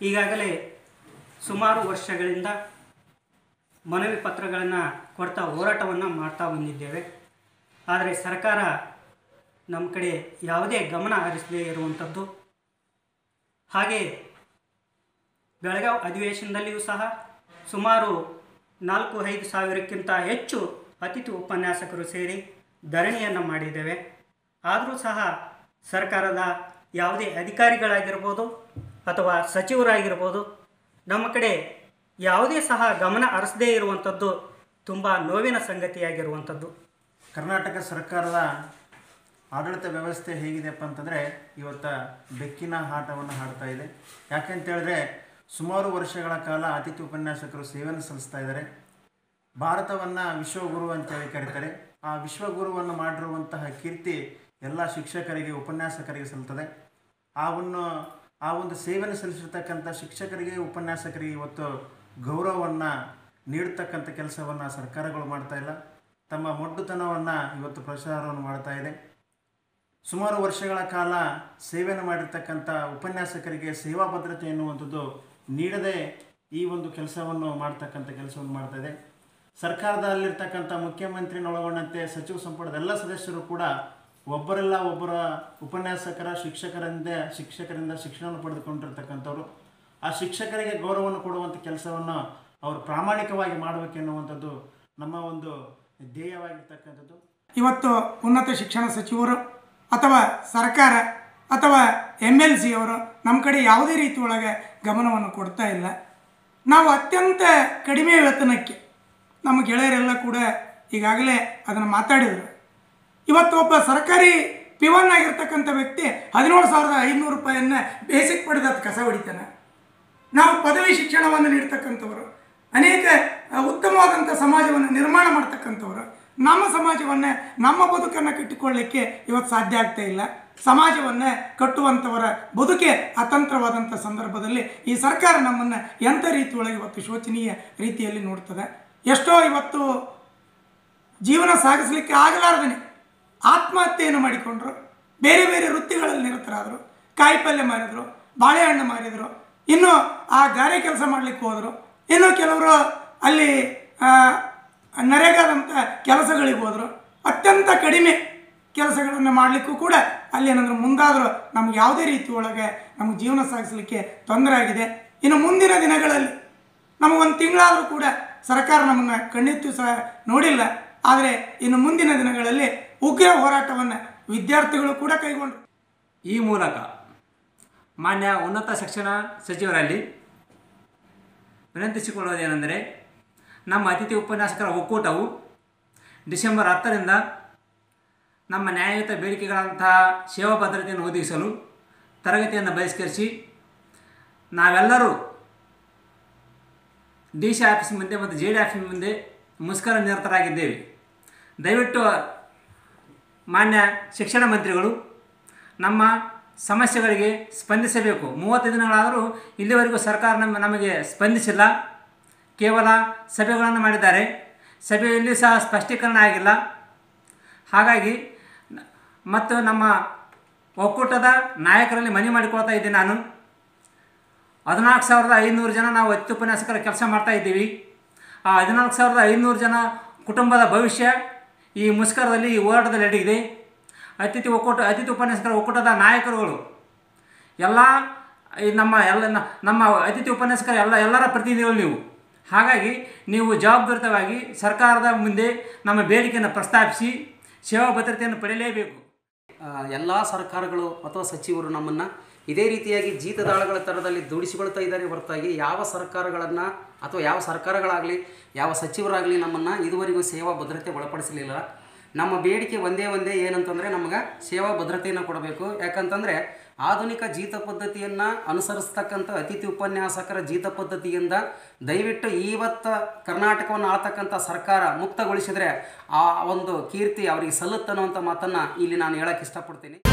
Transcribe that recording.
ಈಗಾಗಲೇ ಸುಮಾರು ವರ್ಷಗಳಿಂದ ಮನವಿ ಪತ್ರಗಳನ್ನು ಕೊಡ್ತಾ ಹೋರಾಟವನ್ನು ಮಾಡ್ತಾ ಬಂದಿದ್ದೇವೆ ಆದರೆ ಸರ್ಕಾರ ನಮ್ಮ ಕಡೆ ಯಾವುದೇ ಗಮನ ಹರಿಸದೇ ಇರುವಂಥದ್ದು ಹಾಗೆ ಬೆಳಗಾವಿ ಅಧಿವೇಶನದಲ್ಲಿಯೂ ಸಹ ಸುಮಾರು ನಾಲ್ಕು ಐದು ಸಾವಿರಕ್ಕಿಂತ ಹೆಚ್ಚು ಅತಿಥಿ ಉಪನ್ಯಾಸಕರು ಸೇರಿ ಧರಣಿಯನ್ನು ಮಾಡಿದ್ದೇವೆ ಆದರೂ ಸಹ ಸರ್ಕಾರದ ಯಾವುದೇ ಅಧಿಕಾರಿಗಳಾಗಿರ್ಬೋದು ಅಥವಾ ಸಚಿವರಾಗಿರ್ಬೋದು ನಮ್ಮ ಕಡೆ ಯಾವುದೇ ಸಹ ಗಮನ ಹರಿಸದೇ ಇರುವಂಥದ್ದು ತುಂಬ ನೋವಿನ ಸಂಗತಿಯಾಗಿರುವಂಥದ್ದು ಕರ್ನಾಟಕ ಸರ್ಕಾರದ ಆಡಳಿತ ವ್ಯವಸ್ಥೆ ಹೇಗಿದೆಯಪ್ಪ ಅಂತಂದರೆ ಇವತ್ತು ಬೆಕ್ಕಿನ ಆಟವನ್ನು ಆಡ್ತಾ ಇದೆ ಯಾಕೆಂತ ಹೇಳಿದ್ರೆ ಸುಮಾರು ವರ್ಷಗಳ ಕಾಲ ಅತಿಥಿ ಉಪನ್ಯಾಸಕರು ಸೇವೆಯನ್ನು ಸಲ್ಲಿಸ್ತಾ ಇದ್ದಾರೆ ಭಾರತವನ್ನು ವಿಶ್ವಗುರು ಅಂತೇಳಿ ಕರೀತಾರೆ ಆ ವಿಶ್ವಗುರುವನ್ನು ಮಾಡಿರುವಂತಹ ಕೀರ್ತಿ ಎಲ್ಲ ಶಿಕ್ಷಕರಿಗೆ ಉಪನ್ಯಾಸಕರಿಗೆ ಸಲ್ತದೆ ಆ ಒಂದು ಆ ಒಂದು ಸೇವೆಯನ್ನು ಸಲ್ಲಿಸಿರ್ತಕ್ಕಂಥ ಶಿಕ್ಷಕರಿಗೆ ಉಪನ್ಯಾಸಕರಿಗೆ ಇವತ್ತು ಗೌರವವನ್ನು ನೀಡ್ತಕ್ಕಂಥ ಕೆಲಸವನ್ನು ಸರ್ಕಾರಗಳು ಮಾಡ್ತಾ ಇಲ್ಲ ತಮ್ಮ ಮೊಡ್ಡುತನವನ್ನು ಇವತ್ತು ಪ್ರಚಾರವನ್ನು ಮಾಡ್ತಾ ಇದೆ ಸುಮಾರು ವರ್ಷಗಳ ಕಾಲ ಸೇವೆಯನ್ನು ಮಾಡಿರ್ತಕ್ಕಂಥ ಉಪನ್ಯಾಸಕರಿಗೆ ಸೇವಾ ಭದ್ರತೆ ಎನ್ನುವಂಥದ್ದು ನೀಡದೆ ಈ ಒಂದು ಕೆಲಸವನ್ನು ಮಾಡ್ತಕ್ಕಂಥ ಕೆಲಸವನ್ನು ಮಾಡ್ತಾ ಇದೆ ಸರ್ಕಾರದಲ್ಲಿರ್ತಕ್ಕಂಥ ಮುಖ್ಯಮಂತ್ರಿನ ಒಳಗೊಂಡಂತೆ ಸಚಿವ ಸಂಪುಟದ ಎಲ್ಲ ಸದಸ್ಯರು ಕೂಡ ಒಬ್ಬರೆಲ್ಲ ಒಬ್ಬರ ಉಪನ್ಯಾಸಕರ ಶಿಕ್ಷಕರಿಂದ ಶಿಕ್ಷಕರಿಂದ ಶಿಕ್ಷಣವನ್ನು ಪಡೆದುಕೊಂಡಿರ್ತಕ್ಕಂಥವ್ರು ಆ ಶಿಕ್ಷಕರಿಗೆ ಗೌರವವನ್ನು ಕೊಡುವಂಥ ಕೆಲಸವನ್ನು ಅವರು ಪ್ರಾಮಾಣಿಕವಾಗಿ ಮಾಡಬೇಕೆನ್ನುವಂಥದ್ದು ನಮ್ಮ ಒಂದು ಧ್ಯೇಯವಾಗಿರ್ತಕ್ಕಂಥದ್ದು ಇವತ್ತು ಉನ್ನತ ಶಿಕ್ಷಣ ಸಚಿವರು ಅಥವಾ ಸರ್ಕಾರ ಅಥವಾ ಎಮ್ ಎಲ್ ಸಿ ಅವರು ನಮ್ಮ ಕಡೆ ಯಾವುದೇ ರೀತಿ ಒಳಗೆ ಗಮನವನ್ನು ಕೊಡ್ತಾ ಇಲ್ಲ ನಾವು ಅತ್ಯಂತ ಕಡಿಮೆ ವೇತನಕ್ಕೆ ನಮ್ಮ ಗೆಳೆಯರೆಲ್ಲ ಕೂಡ ಈಗಾಗಲೇ ಅದನ್ನು ಮಾತಾಡಿದರು ಇವತ್ತು ಒಬ್ಬ ಸರ್ಕಾರಿ ಪಿವನ್ ಆಗಿರ್ತಕ್ಕಂಥ ವ್ಯಕ್ತಿ ಹದಿನೇಳು ಸಾವಿರದ ಐನೂರು ರೂಪಾಯಿಯನ್ನು ಬೇಸಿಕ್ ಪಡೆದ ಕಸ ಹೊಡಿತಾನೆ ನಾವು ಪದವಿ ಶಿಕ್ಷಣವನ್ನು ನೀಡ್ತಕ್ಕಂಥವರು ಅನೇಕ ಆ, ಉತ್ತಮವಾದಂಥ ಸಮಾಜವನ್ನು ನಿರ್ಮಾಣ ಮಾಡ್ತಕ್ಕಂಥವರು ನಮ್ಮ ಸಮಾಜವನ್ನು ನಮ್ಮ ಬದುಕನ್ನು ಕಟ್ಟಿಕೊಳ್ಳಲಿಕ್ಕೆ ಇವತ್ತು ಸಾಧ್ಯ ಆಗ್ತಾ ಇಲ್ಲ ಸಮಾಜವನ್ನು ಕಟ್ಟುವಂಥವರ ಬದುಕೆ ಅತಂತ್ರವಾದಂಥ ಸಂದರ್ಭದಲ್ಲಿ ಈ ಸರ್ಕಾರ ನಮ್ಮನ್ನು ಎಂಥ ರೀತಿಯೊಳಗೆ ಇವತ್ತು ಶೋಚನೀಯ ರೀತಿಯಲ್ಲಿ ನೋಡ್ತದೆ ಎಷ್ಟೋ ಇವತ್ತು ಜೀವನ ಸಾಗಿಸಲಿಕ್ಕೆ ಆಗಲಾರ್ದೇ ಆತ್ಮಹತ್ಯೆಯನ್ನು ಮಾಡಿಕೊಂಡ್ರು ಬೇರೆ ಬೇರೆ ವೃತ್ತಿಗಳಲ್ಲಿ ನಿರತರಾದರು ಕಾಯಿಪಲ್ಯ ಮಾರಿದರು ಬಾಳೆಹಣ್ಣು ಮಾರಿದರು ಇನ್ನು ಆ ಗಾರೆ ಕೆಲಸ ಮಾಡಲಿಕ್ಕೆ ಹೋದರು ಇನ್ನು ಕೆಲವರು ಅಲ್ಲಿ ಆ, ನರೇಗಾದಂಥ ಕೆಲಸಗಳಿಗೆ ಹೋದರು ಅತ್ಯಂತ ಕಡಿಮೆ ಕೆಲಸಗಳನ್ನು ಮಾಡಲಿಕ್ಕೂ ಕೂಡ ಅಲ್ಲಿ ಏನಂದ್ರೆ ಮುಂದಾದರೂ ನಮ್ಗೆ ಯಾವುದೇ ರೀತಿ ಒಳಗೆ ನಮಗೆ ಜೀವನ ಸಾಗಿಸಲಿಕ್ಕೆ ತೊಂದರೆ ಆಗಿದೆ ಇನ್ನು ಮುಂದಿನ ದಿನಗಳಲ್ಲಿ ನಮಗೊಂದು ತಿಂಗಳಾದರೂ ಕೂಡ ಸರ್ಕಾರ ನಮ್ಮನ್ನು ಕಣ್ಣಿತ್ತು ಸಹ ನೋಡಿಲ್ಲ ಆದರೆ ಇನ್ನು ಮುಂದಿನ ದಿನಗಳಲ್ಲಿ ಉಗ್ರ ಹೋರಾಟವನ್ನು ವಿದ್ಯಾರ್ಥಿಗಳು ಕೂಡ ಕೈಗೊಂಡರು ಈ ಮೂಲಕ ಮಾನ್ಯ ಉನ್ನತ ಶಿಕ್ಷಣ ಸಚಿವರಲ್ಲಿ ವಿನಂತಿಸಿಕೊಳ್ಳುವುದೇನೆಂದರೆ ನಮ್ಮ ಅತಿಥಿ ಉಪನ್ಯಾಸಕರ ಒಕ್ಕೂಟವು ಡಿಸೆಂಬರ್ ಹತ್ತರಿಂದ ನಮ್ಮ ನ್ಯಾಯಯುತ ಬೇಡಿಕೆಗಳಂತಹ ಸೇವಾ ಭದ್ರತೆಯನ್ನು ಒದಗಿಸಲು ತರಗತಿಯನ್ನು ಬಹಿಷ್ಕರಿಸಿ ನಾವೆಲ್ಲರೂ ಡಿ ಸಿ ಆಫೀಸ್ ಮುಂದೆ ಮತ್ತು ಜೆ ಡಿ ಆಫೀಸ್ ಮುಂದೆ ಮುಷ್ಕರ ನಿರತರಾಗಿದ್ದೇವೆ ದಯವಿಟ್ಟು ಮಾನ್ಯ ಶಿಕ್ಷಣ ಮಂತ್ರಿಗಳು ನಮ್ಮ ಸಮಸ್ಯೆಗಳಿಗೆ ಸ್ಪಂದಿಸಬೇಕು ಮೂವತ್ತು ದಿನಗಳಾದರೂ ಇಲ್ಲಿವರೆಗೂ ಸರ್ಕಾರ ನಮ್ಮ ನಮಗೆ ಸ್ಪಂದಿಸಿಲ್ಲ ಕೇವಲ ಸಭೆಗಳನ್ನು ಮಾಡಿದ್ದಾರೆ ಸಭೆಯಲ್ಲಿ ಸಹ ಸ್ಪಷ್ಟೀಕರಣ ಆಗಿಲ್ಲ ಹಾಗಾಗಿ ನ- ಮತ್ತು ನಮ್ಮ ಒಕ್ಕೂಟದ ನಾಯಕರಲ್ಲಿ ಮನವಿ ಮಾಡಿಕೊಳ್ತಾ ಇದ್ದೀನಿ ನಾನು ಹದಿನಾಲ್ಕು ಸಾವಿರದ ಐನೂರು ಜನ ನಾವು ಅತ್ಯುಪನ್ಯಾಸಕರ ಉಪನ್ಯಾಸಕರ ಕೆಲಸ ಮಾಡ್ತಾ ಇದ್ದೀವಿ ಆ ಹದಿನಾಲ್ಕು ಸಾವಿರದ ಐನೂರು ಜನ ಕುಟುಂಬದ ಭವಿಷ್ಯ ಈ ಮುಷ್ಕರದಲ್ಲಿ ಈ ಹೋರಾಟದಲ್ಲಿ ಅಡಗಿದೆ ಅತಿಥಿ ಒಕ್ಕೂಟ ಅತಿಥಿ ಉಪನ್ಯಾಸಕರ ಒಕ್ಕೂಟದ ನಾಯಕರುಗಳು ಎಲ್ಲ ಈ ನಮ್ಮ ಎಲ್ಲ ನ- ನಮ್ಮ ಅತಿಥಿ ಉಪನ್ಯಾಸಕರ ಎಲ್ಲ ಎಲ್ಲರ ಪ್ರತಿನಿಧಿಗಳು ನೀವು ಹಾಗಾಗಿ ನೀವು ಜವಾಬ್ದಾರಿತವಾಗಿ ಸರ್ಕಾರದ ಮುಂದೆ ನಮ್ಮ ಬೇಡಿಕೆಯನ್ನು ಪ್ರಸ್ತಾಪಿಸಿ ಸೇವಾ ಭದ್ರತೆಯನ್ನು ಪಡೆಯಲೇಬೇಕು ಎಲ್ಲ ಸರ್ಕಾರಗಳು ಅಥವಾ ಸಚಿವರು ನಮ್ಮನ್ನು ಇದೇ ರೀತಿಯಾಗಿ ಜೀತದಾಳಗಳ ಥರದಲ್ಲಿ ದುಡಿಸಿಕೊಳ್ತಾ ಇದ್ದಾರೆ ಹೊರತಾಗಿ ಯಾವ ಸರ್ಕಾರಗಳನ್ನು ಅಥವಾ ಯಾವ ಸರ್ಕಾರಗಳಾಗಲಿ ಯಾವ ಸಚಿವರಾಗಲಿ ನಮ್ಮನ್ನು ಇದುವರೆಗೂ ಸೇವಾ ಭದ್ರತೆ ಒಳಪಡಿಸಲಿಲ್ಲ ನಮ್ಮ ಬೇಡಿಕೆ ಒಂದೇ ಒಂದೇ ಏನಂತಂದರೆ ನಮಗೆ ಸೇವಾ ಭದ್ರತೆಯನ್ನು ಕೊಡಬೇಕು ಯಾಕಂತಂದರೆ ಆಧುನಿಕ ಜೀತ ಪದ್ಧತಿಯನ್ನು ಅನುಸರಿಸ್ತಕ್ಕಂಥ ಅತಿಥಿ ಉಪನ್ಯಾಸಕರ ಜೀತ ಪದ್ಧತಿಯಿಂದ ದಯವಿಟ್ಟು ಇವತ್ತು ಕರ್ನಾಟಕವನ್ನು ಆಳ್ತಕ್ಕಂಥ ಸರ್ಕಾರ ಮುಕ್ತಗೊಳಿಸಿದರೆ ಆ ಒಂದು ಕೀರ್ತಿ ಅವರಿಗೆ ಸಲ್ಲುತ್ತನ್ನುವಂಥ ಮಾತನ್ನು ಇಲ್ಲಿ ನಾನು ಹೇಳಕ್ಕೆ ಇಷ್ಟಪಡ್ತೀನಿ